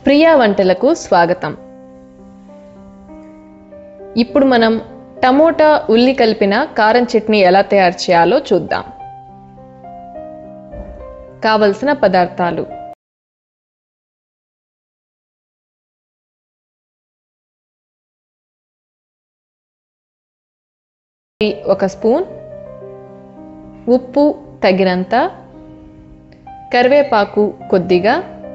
ప్రియా వంటలకు స్వాగతం ఇప్పుడు మనం టమోటా ఉల్లి కలిపిన కారం చట్నీ ఎలా తయారు చేయాలో చూద్దాం కావలసిన పదార్థాలు ఒక స్పూన్ ఉప్పు తగినంత కరివేపాకు కొద్దిగా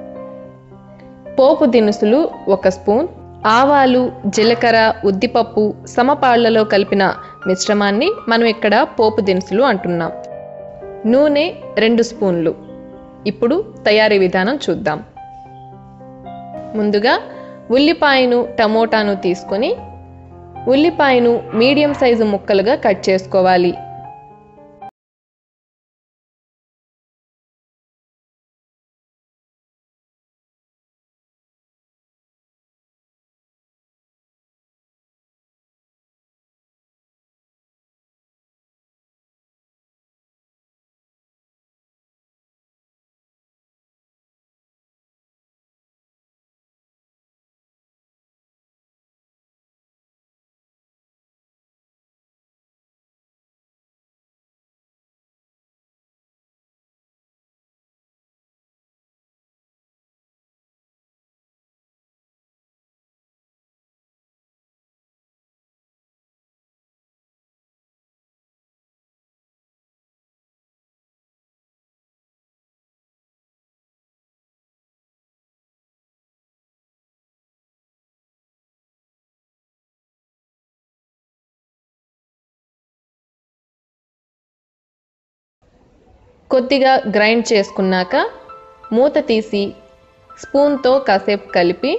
పోపు దినుసులు ఒక స్పూన్ ఆవాలు జీలకర్ర ఉద్దిపప్పు సమపాళ్లలో కలిపిన మిశ్రమాన్ని మనం ఇక్కడ పోపు దినుసులు అంటున్నాం నూనె రెండు స్పూన్లు ఇప్పుడు తయారీ విధానం చూద్దాం ముందుగా ఉల్లిపాయను టమోటాను తీసుకొని ఉల్లిపాయను మీడియం సైజు ముక్కలుగా కట్ చేసుకోవాలి కొద్దిగా గ్రైండ్ చేసుకున్నాక మూత తీసి స్పూన్తో కాసేపు కలిపి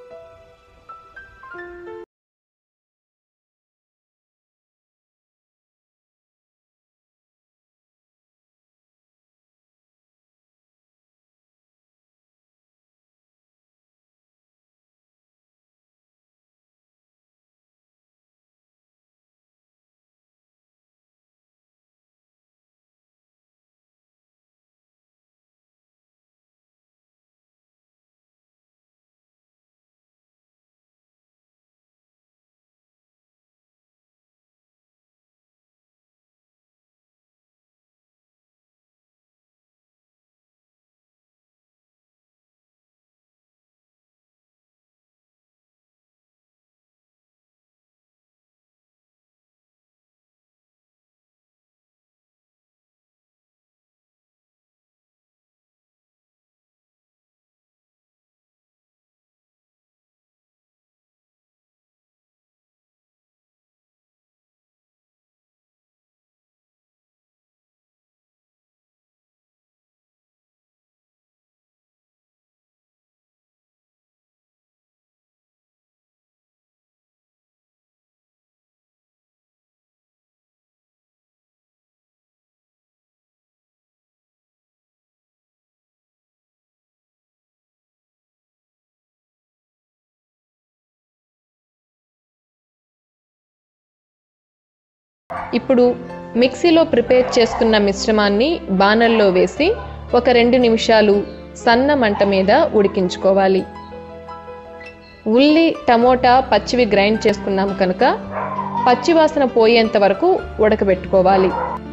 ఇప్పుడు మిక్సీలో ప్రిపేర్ చేసుకున్న మిశ్రమాన్ని బాణల్లో వేసి ఒక రెండు నిమిషాలు సన్న మంట మీద ఉడికించుకోవాలి ఉల్లి టమోటా పచ్చివి గ్రైండ్ చేసుకున్నాం కనుక పచ్చివాసన పోయేంత వరకు ఉడకబెట్టుకోవాలి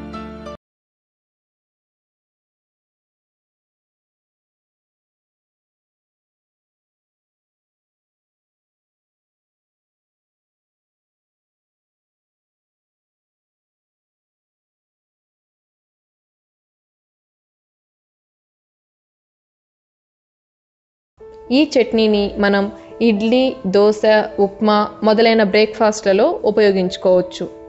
ఈ చట్నీని మనం ఇడ్లీ దోశ ఉప్మా మొదలైన బ్రేక్ఫాస్ట్లలో ఉపయోగించుకోవచ్చు